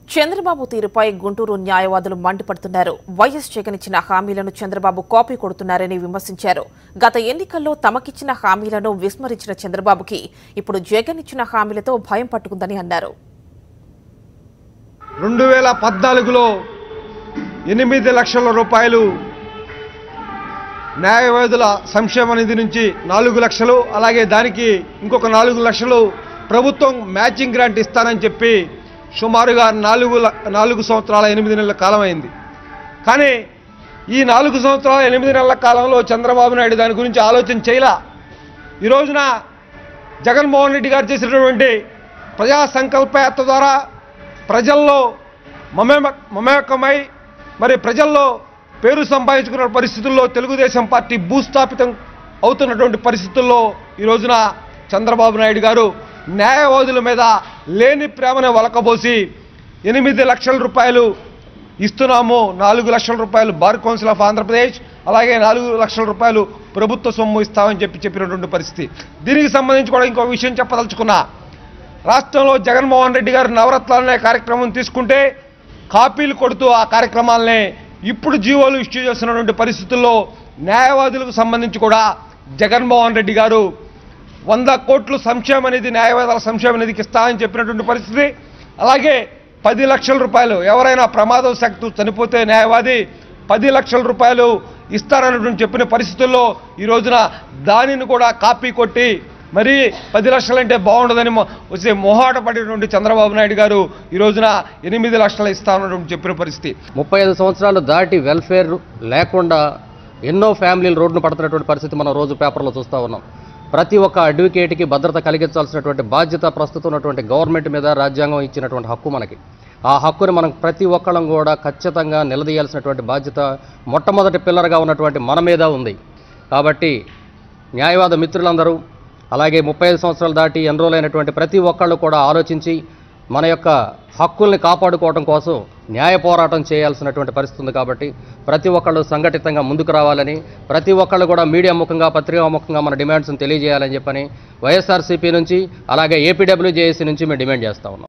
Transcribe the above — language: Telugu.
చంద్రబాబు తీరుపై గుంటూరు న్యాయవాదులు మండిపడుతున్నారు వైఎస్ జగన్ ఇచ్చిన హామీలను చంద్రబాబు కాపీ కొడుతున్నారని విమర్శించారు గత ఎన్నికల్లో తమకిచ్చిన హామీలను విస్మరించిన చంద్రబాబుకి ఇప్పుడు జగన్ ఇచ్చిన హామీలతో భయం పట్టుకుందని అన్నారు రెండు వేల పద్నాలుగులో ఎనిమిది లక్షల రూపాయలు న్యాయవాదుల సంక్షేమ నిధి నుంచి నాలుగు లక్షలు అలాగే దానికి ఇంకొక నాలుగు లక్షలు ప్రభుత్వం మ్యాచింగ్ గ్రాంట్ ఇస్తానని చెప్పి సుమారుగా నాలుగు ల- నాలుగు సంవత్సరాల ఎనిమిది నెలల కాలం అయింది కానీ ఈ నాలుగు సంవత్సరాల ఎనిమిది నెలల కాలంలో చంద్రబాబు నాయుడు దాని గురించి ఆలోచన చేయలా ఈ రోజున జగన్మోహన్ రెడ్డి గారు చేసినటువంటి ప్రజా సంకల్ప యాత్ర ద్వారా ప్రజల్లో మమేమ మమేకమై మరి ప్రజల్లో పేరు సంపాదించుకున్న పరిస్థితుల్లో తెలుగుదేశం పార్టీ భూస్థాపితం అవుతున్నటువంటి పరిస్థితుల్లో ఈ రోజున చంద్రబాబు నాయుడు గారు న్యాయవాదుల మీద లేని ప్రేమను వలకబోసి ఎనిమిది లక్షల రూపాయలు ఇస్తున్నాము నాలుగు లక్షల రూపాయలు బార్ కౌన్సిల్ ఆఫ్ ఆంధ్రప్రదేశ్ అలాగే నాలుగు లక్షల రూపాయలు ప్రభుత్వ సొమ్ము ఇస్తామని చెప్పి చెప్పినటువంటి పరిస్థితి దీనికి సంబంధించి కూడా ఇంకో విషయం చెప్పదలుచుకున్నా రాష్ట్రంలో జగన్మోహన్ రెడ్డి గారు నవరత్నాలు అనే కార్యక్రమం తీసుకుంటే కాపీలు కొడుతూ ఆ కార్యక్రమాలనే ఇప్పుడు జీవోలు ఇష్యూ చేస్తున్నటువంటి పరిస్థితుల్లో న్యాయవాదులకు సంబంధించి కూడా జగన్మోహన్ రెడ్డి గారు వంద కోట్లు సంక్షేమ నిధి న్యాయవాదుల సంక్షేమ నిధికి ఇస్తామని చెప్పినటువంటి పరిస్థితి అలాగే పది లక్షల రూపాయలు ఎవరైనా ప్రమాదవశాత్తు చనిపోతే న్యాయవాది పది లక్షల రూపాయలు ఇస్తారన్నటువంటి చెప్పిన పరిస్థితుల్లో ఈ రోజున దానిని కూడా కాపీ కొట్టి మరి పది లక్షలంటే బాగుండదని మొ- వచ్చే మొహాట పడినటువంటి చంద్రబాబు నాయుడు గారు ఈ రోజున ఎనిమిది లక్షలు ఇస్తామన్నటువంటి చెప్పిన పరిస్థితి ముప్పై ఐదు సంవత్సరాలు దాటి వెల్ఫేర్ లేకుండా ఎన్నో ఫ్యామిలీలు రోడ్డును పడుతున్నటువంటి పరిస్థితి మనం రోజు పేపర్లో చూస్తూ ఉన్నాం ప్రతి ఒక్క అడ్వకేట్కి భద్రత కలిగించాల్సినటువంటి బాధ్యత ప్రస్తుతం ఉన్నటువంటి గవర్నమెంట్ మీద రాజ్యాంగం ఇచ్చినటువంటి హక్కు మనకి ఆ హక్కుని మనం ప్రతి ఒక్కళ్ళం కూడా ఖచ్చితంగా నిలదీయాల్సినటువంటి బాధ్యత మొట్టమొదటి పిల్లర్గా ఉన్నటువంటి మన మీద ఉంది కాబట్టి న్యాయవాద మిత్రులందరూ అలాగే ముప్పై ఐదు సంవత్సరాలు దాటి ఎన్రోల్ అయినటువంటి ప్రతి ఒక్కళ్ళు కూడా ఆలోచించి మన యొక్క హక్కుల్ని కాపాడుకోవడం కోసం న్యాయ పోరాటం చేయాల్సినటువంటి పరిస్థితి ఉంది కాబట్టి ప్రతి ఒక్కళ్ళు సంఘటితంగా ముందుకు రావాలని ప్రతి ఒక్కళ్ళు కూడా మీడియా ముఖంగా పత్రికా ముఖంగా మన డిమాండ్స్ని తెలియజేయాలని చెప్పని వైఎస్ఆర్సీపీ నుంచి అలాగే ఏపీడబ్ల్యూజేఏసీ నుంచి మేము డిమాండ్ చేస్తా ఉన్నాం